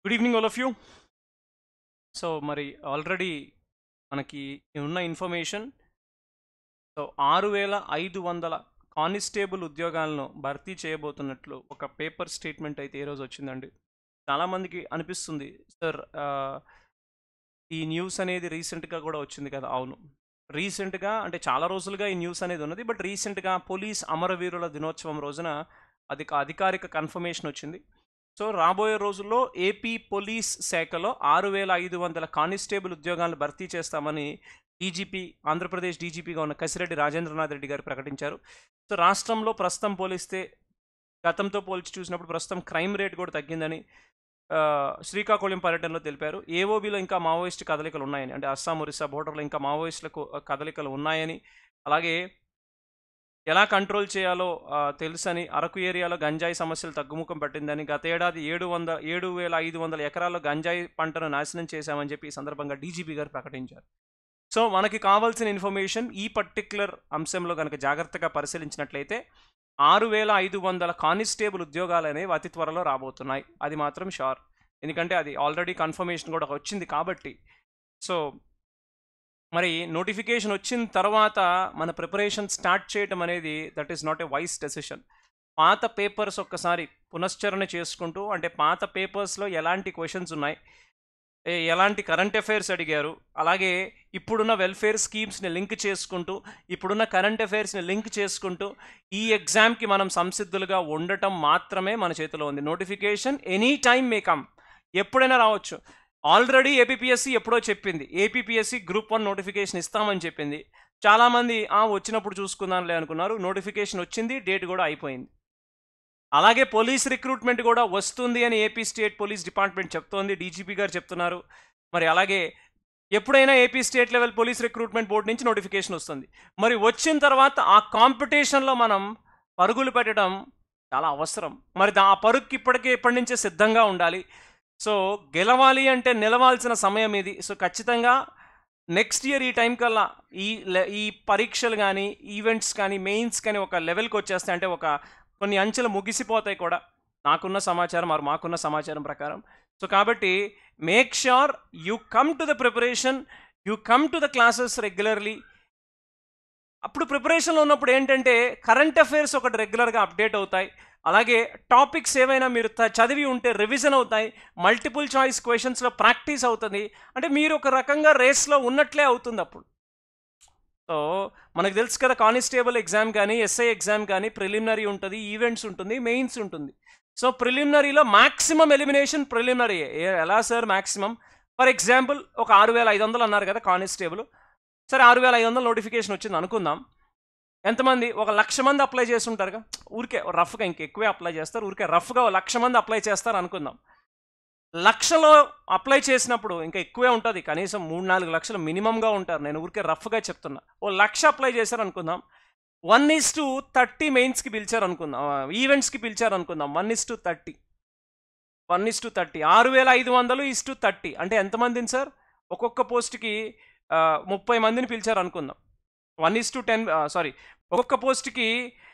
good evening all of you so మరి already మనకి ఉన్న ఇన్ఫర్మేషన్ సో ఆరు వేల ఐదు వందల కానిస్టేబుల్ ఉద్యోగాలను భర్తీ చేయబోతున్నట్లు ఒక పేపర్ స్టేట్మెంట్ అయితే ఈ రోజు వచ్చిందండి చాలామందికి అనిపిస్తుంది సార్ ఆ, ఈ న్యూస్ అనేది రీసెంట్గా కూడా వచ్చింది కదా అవును రీసెంట్గా అంటే చాలా రోజులుగా ఈ న్యూస్ అనేది ఉన్నది బట్ రీసెంట్గా పోలీస్ అమరవీరుల దినోత్సవం రోజున అది అధికారిక కన్ఫర్మేషన్ వచ్చింది సో రాబోయే రోజుల్లో ఏపీ పోలీస్ శాఖలో ఆరు వేల ఐదు వందల కానిస్టేబుల్ ఉద్యోగాలను భర్తీ చేస్తామని డీజీపీ ఆంధ్రప్రదేశ్ డీజీపీగా ఉన్న కసిరెడ్డి రాజేంద్రనాథ్ రెడ్డి గారు ప్రకటించారు సో రాష్ట్రంలో ప్రస్తుతం పోలిస్తే గతంతో పోల్చి చూసినప్పుడు ప్రస్తుతం క్రైమ్ రేట్ కూడా తగ్గిందని ఆ, శ్రీకాకుళం పర్యటనలో తెలిపారు ఏఓబీలో ఇంకా మావోయిస్ట్ కదలికలు ఉన్నాయని అంటే అస్సాం ఒరిస్సా బోర్డర్లో ఇంకా మావోయిస్టులకు ఆ, కదలికలు ఉన్నాయని అలాగే ఎలా కంట్రోల్ చేయాలో ఆ, తెలుసని అరకు ఏరియాలో గంజాయి సమస్యలు తగ్గుముఖం పట్టిందని గత ఏడాది ఏడు వంద ఏడు వేల ఐదు వందల ఎకరాల్లో గంజాయి పంటను నాశనం చేశామని చెప్పి ఈ సందర్భంగా డీజీపీ గారు ప్రకటించారు సో మనకి కావాల్సిన ఇన్ఫర్మేషన్ ఈ పర్టిక్యులర్ అంశంలో కనుక జాగ్రత్తగా పరిశీలించినట్లయితే ఆరు వేల ఐదు వందల కానిస్టేబుల్ ఉద్యోగాలు అనేవి అతి త్వరలో రాబోతున్నాయి అది మాత్రం షూర్ ఎందుకంటే అది ఆల్రెడీ కన్ఫర్మేషన్ కూడా వచ్చింది కాబట్టి సో మరి నోటిఫికేషన్ వచ్చిన తర్వాత మన ప్రిపరేషన్ స్టార్ట్ చేయటం అనేది that is not a wise decision పాత పేపర్స్ ఒక్కసారి పునశ్చరణ చేసుకుంటూ అంటే పాత పేపర్స్లో ఎలాంటి క్వశ్చన్స్ ఉన్నాయి ఏ- ఎలాంటి కరెంట్ అఫైర్స్ అడిగారు అలాగే ఇప్పుడున్న వెల్ఫేర్ స్కీమ్స్ని లింక్ చేసుకుంటూ ఇప్పుడున్న కరెంట్ అఫైర్స్ని లింక్ చేసుకుంటూ ఈ ఎగ్జామ్కి మనం సంసిద్ధులుగా ఉండటం మాత్రమే మన చేతిలో ఉంది notification any time may come ఎప్పుడైనా రావచ్చు ఆల్రెడీ ఏపీఎస్సి ఎప్పుడో చెప్పింది ఏపీఎస్సి గ్రూప్ వన్ నోటిఫికేషన్ ఇస్తామని చెప్పింది చాలామంది ఆ వచ్చినప్పుడు చూసుకుందాంలే అనుకున్నారు నోటిఫికేషన్ వచ్చింది డేట్ కూడా అయిపోయింది అలాగే పోలీస్ రిక్రూట్మెంట్ కూడా వస్తుంది అని ఏపీ స్టేట్ పోలీస్ డిపార్ట్మెంట్ చెప్తోంది డీజీపీ గారు చెప్తున్నారు మరి అలాగే ఎప్పుడైనా AP state level police recruitment board నుంచి నోటిఫికేషన్ వస్తుంది మరి వచ్చిన తర్వాత ఆ కాంపిటీషన్లో మనం పరుగులు పెట్టడం చాలా అవసరం మరి దా- ఆ పరుగుకి ఇప్పటికే ఇప్పటి నుంచే సిద్ధంగా ఉండాలి సో గెలవాలి అంటే నిలవాల్సిన సమయం ఇది సో ఖచ్చితంగా నెక్స్ట్ ఇయర్ ఈ టైం కల్లా ఈ లె- ఈ పరీక్షలు కానీ ఈవెంట్స్ కానీ మెయిన్స్ కానీ ఒక లెవెల్కి వచ్చేస్తాయి అంటే ఒక కొన్ని అంచెలు ముగిసిపోతాయి కూడా నాకున్న సమాచారం మరి మాకున్న సమాచారం ప్రకారం సో కాబట్టి make sure you come to the preparation you come to the classes regularly అప్పుడు ప్రిపరేషన్లో ఉన్నప్పుడు ఏంటంటే కరెంట్ అఫైర్స్ ఒకటి రెగ్యులర్గా అప్డేట్ అవుతాయి అలాగే టాపిక్స్ ఏవైనా మీరు త- చదివి ఉంటే రివిజన్ అవుతాయి మల్టిపుల్ చాయిస్ క్వశ్చన్స్లో ప్రాక్టీస్ అవుతుంది అంటే మీరు ఒక రకంగా రేస్లో ఉన్నట్లే అవుతుంది అప్పుడు సో మనకు తెలుసు కదా కానిస్టేబుల్ ఎగ్జామ్ కానీ ఎస్ఐ ఎగ్జామ్ కానీ ప్రిలిమినరీ ఉంటుంది ఈవెంట్స్ ఉంటుంది మెయిన్స్ ఉంటుంది సో ప్రిలిమినరీలో మాక్సిమం ఎలిమినేషన్ ప్రిలిమినరీ ఎలా సార్ మాక్సిమం ఫర్ ఎగ్జాంపుల్ ఒక ఆరు వేల ఐదు వందలు అన్నారు కదా కానిస్టేబుల్ సరే ఆరు వేల ఐదు వందల నోటిఫికేషన్ వచ్చింది అనుకుందాం ఎంతమంది ఒక లక్ష మంది అప్లై చేసి ఉంటారుగా ఊరికే రఫ్గా ఇంకెక్కువే అప్లై చేస్తారు ఊరికే రఫ్గా ఒక లక్ష మంది అప్లై చేస్తారు అనుకుందాం లక్షలో అప్లై చేసినప్పుడు ఇంకా ఎక్కువే ఉంటుంది కనీసం మూడు నాలుగు లక్షలు మినిమంగా ఉంటారు నేను ఊరికే రఫ్గా చెప్తున్నా ఓ లక్ష అప్లై చేశారు అనుకుందాం వన్ ఈస్ టు థర్టీ మెయిన్స్కి పిలిచారు అనుకుందాం ఈవెంట్స్కి పిలిచారు అనుకుందాం one is to thirty one is to thirty ఆరు వేల ఐదు వందలు ఇస్ టు థర్టీ అంటే ఎంతమందిని సార్ ఒక్కొక్క పోస్ట్కి ముప్పై మందిని పిలిచారు అనుకుందాం one is to ten sorry ఒక్కొక్క పోస్ట్కి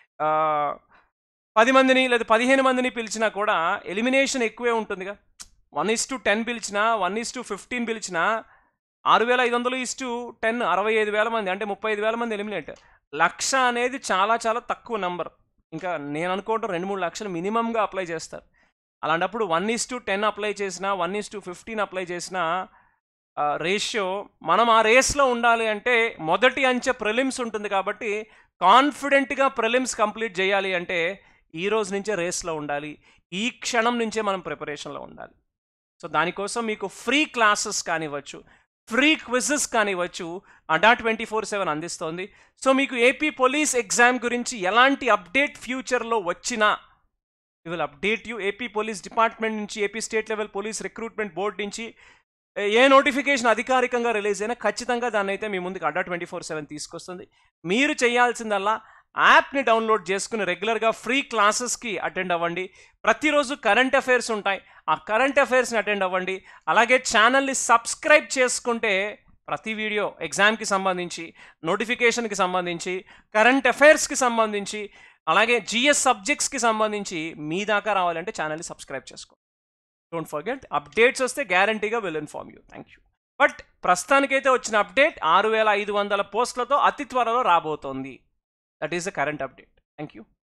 పది మందిని లేదా పదిహేను మందిని పిలిచినా కూడా ఎలిమినేషన్ ఎక్కువే ఉంటుందిగా వన్ ఇస్ టు టెన్ పిలిచినా వన్ ఇస్ టు ఫిఫ్టీన్ పిలిచినా ఆరు వేల ఐదు వందలు ఇస్ టు టెన్ అరవై ఐదు వేల మంది అంటే ముప్పై ఐదు వేల మంది ఎలిమినేట్ లక్ష అనేది చాలా చాలా తక్కువ నెంబర్ ఇంకా నేను అనుకోవడం రెండు మూడు లక్షలు మినిమంగా అప్లై చేస్తారు అలాంటప్పుడు one is to ten apply చేసినా one is to fifteen apply చేసినా రేషియో మనం ఆ రేస్లో ఉండాలి అంటే మొదటి అంచె ప్రిలిమ్స్ ఉంటుంది కాబట్టి కాన్ఫిడెంట్గా ప్రిలిమ్స్ కంప్లీట్ చేయాలి అంటే ఈ రోజు నుంచే రేస్లో ఉండాలి ఈ క్షణం నుంచే మనం ప్రిపరేషన్లో ఉండాలి సో దానికోసం మీకు ఫ్రీ క్లాసెస్ కానివ్వచ్చు ఫ్రీ క్విజెస్ కానివ్వచ్చు అడా ట్వంటీ ఫోర్ సెవెన్ అందిస్తోంది సో మీకు ఏపీ పోలీస్ ఎగ్జామ్ గురించి ఎలాంటి అప్డేట్ ఫ్యూచర్లో వచ్చినా will update you AP police department నుంచి AP state level police recruitment board నుంచి ఏ నోటిఫికేషన్ అధికారికంగా రిలీజ్ అయినా ఖచ్చితంగా దాన్ని అయితే మీ ముందుకు అడ్డా ట్వంటీ ఫోర్ సెవెన్ తీసుకొస్తుంది మీరు చేయాల్సిందల్లా యాప్ని డౌన్లోడ్ చేసుకుని రెగ్యులర్గా ఫ్రీ క్లాసెస్కి అటెండ్ అవ్వండి ప్రతిరోజు కరెంట్ అఫైర్స్ ఉంటాయి ఆ కరెంట్ అఫైర్స్ని అటెండ్ అవ్వండి అలాగే ఛానల్ని సబ్స్క్రైబ్ చేసుకుంటే ప్రతి వీడియో ఎగ్జామ్కి సంబంధించి నోటిఫికేషన్కి సంబంధించి కరెంట్ అఫైర్స్కి సంబంధించి అలాగే జిఎస్ సబ్జెక్ట్స్కి సంబంధించి మీ దాకా రావాలంటే ఛానల్ని సబ్స్క్రైబ్ చేసుకోండి డోంట్ ఫర్గెట్ అప్డేట్స్ వస్తే గ్యారంటీగా will inform you thank you but ప్రస్తుతానికైతే వచ్చిన అప్డేట్ ఆరు వేల ఐదు వందల పోస్టులతో అతి త్వరలో రాబోతోంది that is the current update thank you